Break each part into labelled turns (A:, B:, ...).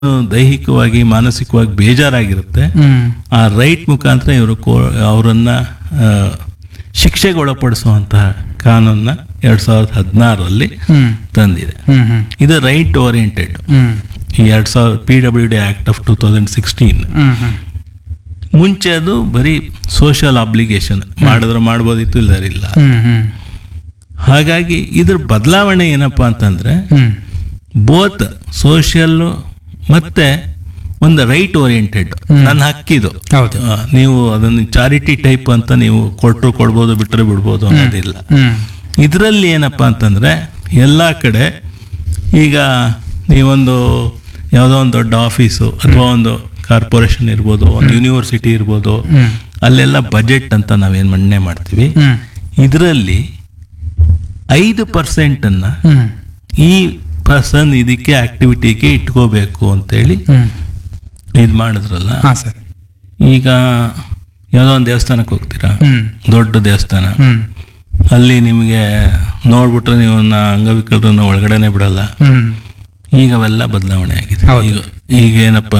A: ದೈಹಿಕವಾಗಿ ಮಾನಸಿಕವಾಗಿ ಬೇಜಾರಾಗಿರುತ್ತೆ
B: ಹ್ಮ್
A: ಆ ರೈಟ್ ಮುಖಾಂತರ ಇವರು ಕೋ ಅವರನ್ನ ಆ, ಶಿಕ್ಷೆಗೆ ಒಳಪಡಿಸುವಂತಹ ಕಾನೂನನ್ನ ಎರಡ್ ಸಾವಿರದ ಹದಿನಾರರಲ್ಲಿ
B: ಹ್ಮ್
A: ತಂದಿದೆ
B: ಹ್ಮ್ ಹ್ಮ್
A: ಇದು ರೈಟ್ ಓರಿಯೆಂಟೆಡ್
B: ಹ್ಮ್
A: ಈ ಎರಡ್ ಸಾವಿರ P W D act of two thousand sixteen
B: hmm hmm
A: ಮುಂಚೆ ಅದು ಬರೀ ಸೋಷಿಯಲ್ ಅಬ್ಲಿಗೇಷನ್ ಮಾಡಿದ್ರೆ ಮಾಡ್ಬೋದಿತ್ತು ಇಲ್ಲದ್ರೆ ಇಲ್ಲ
B: ಹ್ಮ್ ಹ್ಮ್
A: ಹಾಗಾಗಿ ಇದ್ರ ಬದಲಾವಣೆ ಏನಪ್ಪಾ ಅಂತಂದ್ರೆ
B: ಹ್ಮ್
A: ಬೋತ್ ಸೋಷಿಯಲ್ ಮತ್ತೆ ಒಂದು ರೈಟ್ ಓರಿಯೆಂಟೆಡ್ ನನ್ನ ಹಕ್ಕಿದು
B: ಹೌದು
A: ಆ, ನೀವು ಅದನ್ನು ಚಾರಿಟಿ ಟೈಪ್ ಅಂತ ನೀವು ಕೊಟ್ಟರು ಕೊಡ್ಬೋದು ಬಿಟ್ಟರೆ ಬಿಡ್ಬೋದು ಅನ್ನೋದಿಲ್ಲ
B: ಹ್ಮ್
A: ಇದರಲ್ಲಿ ಏನಪ್ಪಾ ಅಂತಂದ್ರೆ ಎಲ್ಲ ಕಡೆ ಈಗ ನೀವೊಂದು ಯಾವುದೋ ಒಂದು ದೊಡ್ಡ ಆಫೀಸು ಅಥವಾ ಒಂದು ಕಾರ್ಪೊರೇಷನ್ ಇರ್ಬೋದು ಒಂದು ಯೂನಿವರ್ಸಿಟಿ ಇರ್ಬೋದು
B: ಹ್ಮ್
A: ಅಲ್ಲೆಲ್ಲ ಬಜೆಟ್ ಅಂತ ನಾವೇನು ಮಣ್ಣೆ ಮಾಡ್ತೀವಿ
B: ಹ್ಮ್
A: ಇದರಲ್ಲಿ ಐದು ಪರ್ಸೆಂಟನ್ನು
B: ಹ್ಮ್
A: ಈ ಪರ್ಸನ್ ಇದಕ್ಕೆ ಆಕ್ಟಿವಿಟಿಗೆ ಇಟ್ಕೋಬೇಕು ಅಂತೇಳಿ
B: ಹ್ಮ್
A: ಇದು ಮಾಡಿದ್ರಲ್ಲ
B: ಹಾ ಸರ್
A: ಈಗ ಯಾವುದೋ ಒಂದು ದೇವಸ್ಥಾನಕ್ಕೆ ಹೋಗ್ತೀರಾ
B: ಹ್ಮ್
A: ದೊಡ್ಡ ದೇವಸ್ಥಾನ
B: ಹ್ಮ್
A: ಅಲ್ಲಿ ನಿಮಗೆ ನೋಡ್ಬಿಟ್ರೆ ನೀವು ಅಂಗವಿಕಲರನ್ನ ಒಳಗಡೆನೆ ಬಿಡಲ್ಲ
B: ಹ್ಮ್
A: ಈಗ ಅವೆಲ್ಲ ಬದಲಾವಣೆ ಆಗಿದೆ
B: ಹೌದು.
A: ಈಗ ಈಗ ಏನಪ್ಪ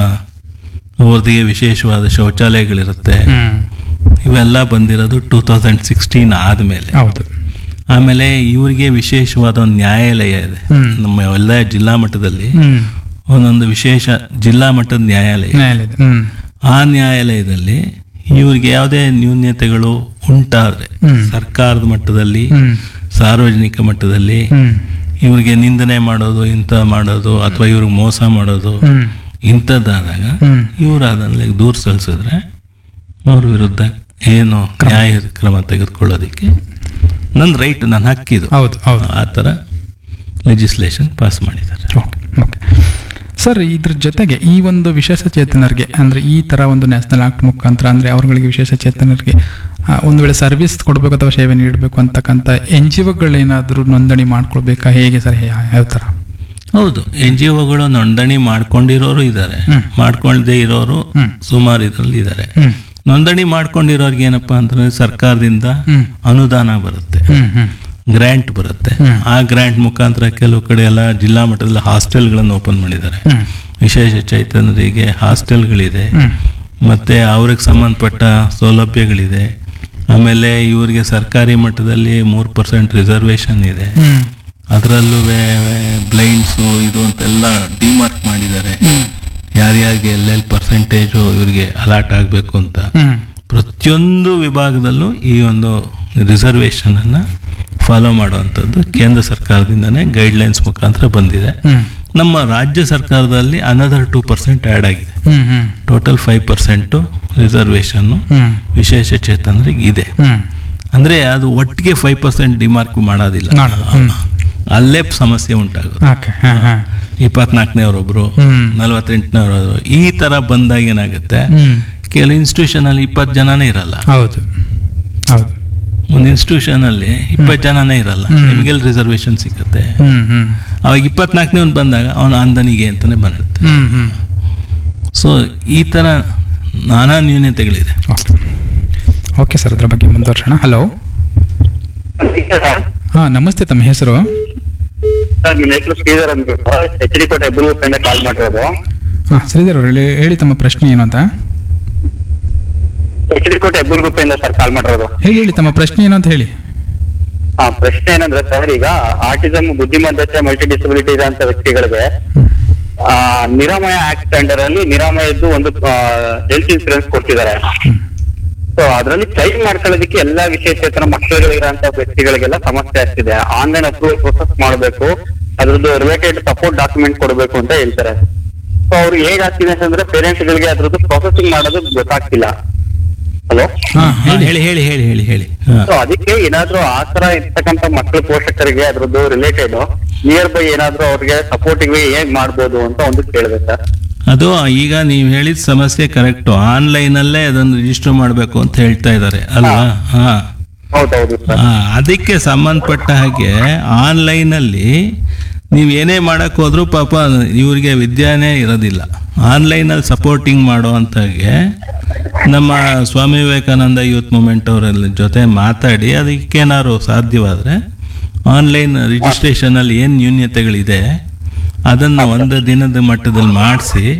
A: ಅವ್ರದಿಗೆ ವಿಶೇಷವಾದ ಶೌಚಾಲಯಗಳಿರುತ್ತೆ
B: ಹ್ಮ್
A: ಇವೆಲ್ಲ ಬಂದಿರೋದು ಟೂ ತೌಸಂಡ್ ಸಿಕ್ಸ್ಟೀನ್ ಆದಮೇಲೆ
B: ಹೌದು
A: ಆಮೇಲೆ ಇವರಿಗೆ ವಿಶೇಷವಾದ ಒಂದು ನ್ಯಾಯಾಲಯ ಇದೆ
B: ಹ್ಮ್.
A: ನಮ್ಮ ಎಲ್ಲ ಜಿಲ್ಲಾ ಮಟ್ಟದಲ್ಲಿ
B: ಹ್ಮ್
A: ಒಂದೊಂದು ವಿಶೇಷ ಜಿಲ್ಲಾ ಮಟ್ಟದ ನ್ಯಾಯಾಲಯ
B: ನ್ಯಾಯಾಲಯದ ಹ್ಮ್
A: ಆ ನ್ಯಾಯಾಲಯದಲ್ಲಿ ಇವ್ರಿಗೆ ಯಾವುದೇ ನ್ಯೂನ್ಯತೆಗಳು ಉಂಟಾದ್ರೆ
B: ಹ್ಮ್.
A: ಸರ್ಕಾರದ ಮಟ್ಟದಲ್ಲಿ
B: ಹ್ಮ್
A: ಸಾರ್ವಜನಿಕ ಮಟ್ಟದಲ್ಲಿ
B: ಹ್ಮ್
A: ಇವ್ರಿಗೆ ನಿಂದನೆ ಮಾಡೋದು ಇಂಥ ಮಾಡೋದು ಅಥವಾ ಇವ್ರಿಗೆ ಮೋಸ ಮಾಡೋದು
B: ಹ್ಮ್
A: ಇಂಥದ್ದಾದಾಗ
B: ಹ್ಮ್
A: ಇವ್ರು ಅದನ್ನ ದೂರ ಸಲ್ಲಿಸಿದ್ರೆ ಅವ್ರ ವಿರುದ್ಧ ಏನು ನ್ಯಾಯ ಕ್ರಮ ತೆಗೆದುಕೊಳ್ಳೋದಕ್ಕೆ ನನ್ನ ರೈಟ್ ನನ್ನ ಹಕ್ಕಿದು
B: ಹೌದು ಹೌದು
A: ಆ ಥರ ಲೆಜಿಸ್ಲೇಷನ್ ಪಾಸ್ ಮಾಡಿದ್ದಾರೆ
B: ಓಕೆ ಓಕೆ ಸರ್ ಇದ್ರ ಜೊತೆಗೆ ಈ ಒಂದು ವಿಶೇಷ ಚೇತನರಿಗೆ ಅಂದರೆ ಈ ಥರ ಒಂದು ನ್ಯಾಷನಲ್ ಆಕ್ಟ್ ಮುಖಾಂತರ ಅಂದರೆ ಅವ್ರಗಳಿಗೆ ವಿಶೇಷ ಚೇತನರಿಗೆ ಆ, ಒಂದು ವೇಳೆ ಸರ್ವಿಸ್ ಕೊಡಬೇಕು ಅಥವಾ ಸೇವೆ ನೀಡಬೇಕು ಅಂತಕ್ಕಂಥ ಎನ್ ಜಿ ಒಗಳೇನಾದರೂ ನೋಂದಣಿ ಮಾಡ್ಕೊಳ್ಬೇಕಾ ಹೇಗೆ ಸರ್ ಯಾ- ಯಾವ ಥರ
A: ಹೌದು ಎನ್ ಜಿ ಒಗಳು ನೋಂದಣಿ ಮಾಡ್ಕೊಂಡಿರೋರು ಇದ್ದಾರೆ
B: ಹ್ಮ್.
A: ಮಾಡ್ಕೊಳ್ದೇ ಇರೋರು
B: ಹ್ಮ್.
A: ಸುಮಾರು ಇದರಲ್ಲಿ ಇದ್ದಾರೆ
B: ಹ್ಮ್
A: ನೋಂದಣಿ ಮಾಡ್ಕೊಂಡಿರೋರ್ಗೆ ಏನಪ್ಪಾ ಅಂತಂದ್ರೆ ಸರ್ಕಾರದಿಂದ
B: ಹ್ಮ್
A: ಅನುದಾನ ಬರುತ್ತೆ
B: ಹ್ಮ್ ಹ್ಮ್
A: ಗ್ರ್ಯಾಂಟ್ ಬರುತ್ತೆ
B: ಹ್ಮ್.
A: ಆ ಗ್ರ್ಯಾಂಟ್ ಮುಖಾಂತರ ಕೆಲವು ಕಡೆ ಎಲ್ಲ ಜಿಲ್ಲಾ ಮಟ್ಟದಲ್ಲಿ ಹಾಸ್ಟೆಲ್ಗಳನ್ನು ಓಪನ್ ಮಾಡಿದ್ದಾರೆ
B: ಹ್ಮ್
A: ವಿಶೇಷ ಚೈತನ್ಯರಿಗೆ ಹಾಸ್ಟೆಲ್ಗಳಿದೆ
B: ಹ್ಮ್
A: ಮತ್ತೆ ಅವ್ರಿಗೆ ಸಂಬಂಧಪಟ್ಟ ಸೌಲಭ್ಯಗಳಿದೆ ಆಮೇಲೆ ಇವರಿಗೆ ಸರ್ಕಾರಿ ಮಟ್ಟದಲ್ಲಿ ಮೂರು ಪರ್ಸೆಂಟ್ ರಿಸರ್ವೇಶನ್ ಇದೆ
B: ಹ್ಮ್
A: ಅದರಲ್ಲೂ ಬ್ಲೈಂಡ್ಸು ಇದು ಅಂತೆಲ್ಲ ಡಿಮಾರ್ಕ್ ಮಾಡಿದ್ದಾರೆ ಯಾರ್ಯಾರಿಗೆ ಎಲ್ಲೆಲ್ಲಿ ಪರ್ಸೆಂಟೇಜು ಇವರಿಗೆ ಅಲಾಟ್ ಆಗಬೇಕು ಅಂತ
B: ಹ್ಮ್
A: ಪ್ರತಿಯೊಂದು ವಿಭಾಗದಲ್ಲೂ ಈ ಒಂದು ರಿಸರ್ವೇಶನ್ ಅನ್ನ ಫಾಲೋ ಮಾಡುವಂಥದ್ದು ಕೇಂದ್ರ ಸರ್ಕಾರದಿಂದನೇ ಗೈಡ್ಲೈನ್ಸ್ ಮುಖಾಂತರ ಬಂದಿದೆ
B: ಹ್ಮ್
A: ನಮ್ಮ ರಾಜ್ಯ ಸರ್ಕಾರದಲ್ಲಿ ಅನದರ್ ಟೂ ಪರ್ಸೆಂಟ್ ಆ್ಯಡ್ ಆಗಿದೆ
B: hmm hmm
A: total five percent ರಿಸರ್ವೇಶನ್ನು
B: ಹ್ಮ್
A: ವಿಶೇಷ ಚೇತನರಿಗೆ ಇದೆ
B: ಹ್ಮ್
A: ಅಂದ್ರೆ ಅದು ಒಟ್ಟಿಗೆ ಫೈವ್ ಪರ್ಸೆಂಟ್ ಡಿಮಾರ್ಕ್ ಮಾಡೋದಿಲ್ಲ
B: ಮಾಡಲ್ಲ. ಹ್ಮ್.
A: ಅಲ್ಲೇ ಸಮಸ್ಯೆ ಉಂಟಾಗುತ್ತೆ
B: ಓಕೆ ಹಾಂ ಹಾಂ
A: ಇಪ್ಪತ್ನಾಲ್ಕನೇವರೊಬ್ರು
B: ಹ್ಮ್
A: ನಲವತ್ತೆಂಟನೇವರು ಈ ತರ ಬಂದಾಗ ಏನಾಗುತ್ತೆ
B: ಹ್ಮ್
A: ಕೆಲವು ಇನ್ಸ್ಟಿಟ್ಯೂಷನ್ ಅಲ್ಲಿ ಇಪ್ಪತ್ತು ಜನನೇ ಇರಲ್ಲ
B: ಹೌದು ಹೌದು
A: ಒಂದು ಇನ್ಸ್ಟಿಟ್ಯೂಷನ್ ಅಲ್ಲಿ ಇಪ್ಪತ್ತು ಜನನೇ ಇರಲ್ಲ
B: ಹ್ಮ್.
A: ನಿಮಗೆಲ್ಲ ರಿಸರ್ವೇಶನ್ ಸಿಗುತ್ತೆ
B: ಹ್ಮ್ ಹ್ಮ್
A: ಅವಾಗ ಇಪ್ಪತ್ನಾಲ್ಕನೇ ಒಂದು ಬಂದಾಗ ಅವನು ಅಂದನಿಗೆ ಅಂತಾನೆ ಬರುತ್ತೆ
B: ಹ್ಮ್ ಹ್ಮ್
A: ಸೊ ಈ ತರ ನಾನಾ ನ್ಯೂನ್ಯತೆಗಳಿದೆ
B: ಓಕೆ ಓಕೆ ಸರ್ ಅದ್ರ ಬಗ್ಗೆ ಮುಂದುವರ್ಸೋಣ ಹಲೋ ಹಾಂ ನಮಸ್ತೆ ತಮ್ಮ ಹೆಸರು
C: ಸರ್ ನಿಮ್ಮ ಹೆಸರು ಶ್ರೀಧರ್ ಅಂದ್ಬಿಟ್ಟು ಎಚ್ ಡಿ ಕೋಟೆ ಇಂದ ಕಾಲ್ ಮಾಡಿರೋದು
B: ಹಾಂ ಶ್ರೀಧರ್ ಅವ್ರು ಹೇಳಿ ಹೇಳಿ ತಮ್ಮ ಪ್ರಶ್ನೆ ಏನು ಅಂತ
C: ಎಚ್ ಡಿ ಕೋಟೆ ಇಂದ ಸರ್ ಕಾಲ್ ಮಾಡಿರೋದು
B: ಹೇಳಿ ಹೇಳಿ ತಮ್ಮ ಪ್ರಶ್ನೆ ಏನು ಅಂತ ಹೇಳಿ
C: ಆ ಪ್ರಶ್ನೆ ಏನಂದ್ರೆ ಸರ್ ಈಗ ಆಟಿಸಮ್ ಬುದ್ಧಿಮತ್ತತೆ ಮಲ್ಟಿ ಡಿಸಬಿಲಿಟಿ ಇರೋಂತ ವ್ಯಕ್ತಿಗಳಿಗೆ ಆ, ನಿರಾಮಯ ಆಕ್ಟ್ ಅಂಡರ್ ಅಲ್ಲಿ ನಿರಾಮಯದ್ದು ಒಂದು ಹೆಲ್ತ್ ಇನ್ಸೂರೆನ್ಸ್ ಕೊಡ್ತಿದ್ದಾರೆ ಸೊ ಅದರಲ್ಲಿ ಕ್ಲೈಮ್ ಮಾಡ್ಕೊಳ್ಳೋದಕ್ಕೆ ಎಲ್ಲಾ ವಿಶೇಷೇತರ ಮಕ್ಕಳುಗಳಿರೋಂತ ವ್ಯಕ್ತಿಗಳಿಗೆಲ್ಲ ಸಮಸ್ಯೆ ಆಗ್ತಿದೆ ಆನ್ಲೈನ್ ಅಪ್ರೂವಲ್ ಪ್ರೊಸೆಸ್ ಮಾಡಬೇಕು ಅದ್ರದ್ದು ರಿಲೇಟೆಡ್ ಸಪೋರ್ಟ್ ಡಾಕ್ಯುಮೆಂಟ್ ಕೊಡಬೇಕು ಅಂತ ಹೇಳ್ತಾರೆ ಸೊ ಅವ್ರು ಹೇಗ್ ಆಗ್ತಿದೆ ಅಂತಂದ್ರೆ ಪೇರೆಂಟ್ಸ್ ಗಳಿಗೆ ಅದ್ರದ್ದು ಪ್ರೊಸೆಸಿಂಗ್ ಮಾಡೋದು ಗೊತ್ತಾಗ್ತಿಲ್ಲ ಹಲೋ
B: ಹಾಂ
A: ಹಾ,
B: ಹೇಳಿ
A: ಹೇಳಿ ಹೇಳಿ ಹೇಳಿ ಹೇಳಿ ಹೇಳಿ ಹಾ.
C: ಸೊ ಅದಕ್ಕೆ ಏನಾದ್ರೂ ಆತರ ಇರ್ತಕ್ಕಂಥ ಮಕ್ಕಳ ಪೋಷಕರಿಗೆ ಅದ್ರದ್ದು ರಿಲೇಟೆಡ್ ನಿಯರ್ ಬೈ ಏನಾದ್ರೂ ಅವ್ರಿಗೆ ಸಪೋರ್ಟಿವ್ ಹೇಗ್ ಮಾಡ್ಬೋದು ಅಂತ ಒಂದು ಕೇಳಿದೆ ಸರ್
A: ಅದು ಈಗ ನೀವು ಹೇಳಿದ ಸಮಸ್ಯೆ ಕರೆಕ್ಟು ಆನ್ಲೈನಲ್ಲೇ ಅದನ್ನು ರಿಜಿಸ್ಟರ್ ಮಾಡಬೇಕು ಅಂತ ಹೇಳ್ತಾ ಇದ್ದಾರೆ ಅಲ್ವಾ ಹಾ
C: ಹೌದೌದು ಸರ್
A: ಆ, ಅದಕ್ಕೆ ಸಂಬಂಧಪಟ್ಟ ಹಾಗೆ ಆನ್ಲೈನಲ್ಲಿ ನೀವು ಏನೇ ಮಾಡಕ್ ಹೋದ್ರೂ ಪಾಪ ಇವರಿಗೆ ವಿದ್ಯಾನೇ ಇರೋದಿಲ್ಲ ಆನ್ಲೈನಲ್ಲಿ ಸಪೋರ್ಟಿಂಗ್ ಮಾಡುವಂತಾಗೆ ನಮ್ಮ ಸ್ವಾಮಿ ವಿವೇಕಾನಂದ ಯೂತ್ ಮೂಮೆಂಟ್ ಅವರೆಲ್ಲ ಜೊತೆ ಮಾತಾಡಿ ಅದಕ್ಕೇನಾದ್ರು ಸಾಧ್ಯವಾದರೆ ಆನ್ಲೈನ್ ರಿಜಿಸ್ಟ್ರೇಷನಲ್ಲಿ ಏನು ನ್ಯೂನ್ಯತೆಗಳಿದೆ ಅದನ್ನ ಒಂದು ದಿನದ ಮಟ್ಟದಲ್ಲಿ ಮಾಡಿಸಿ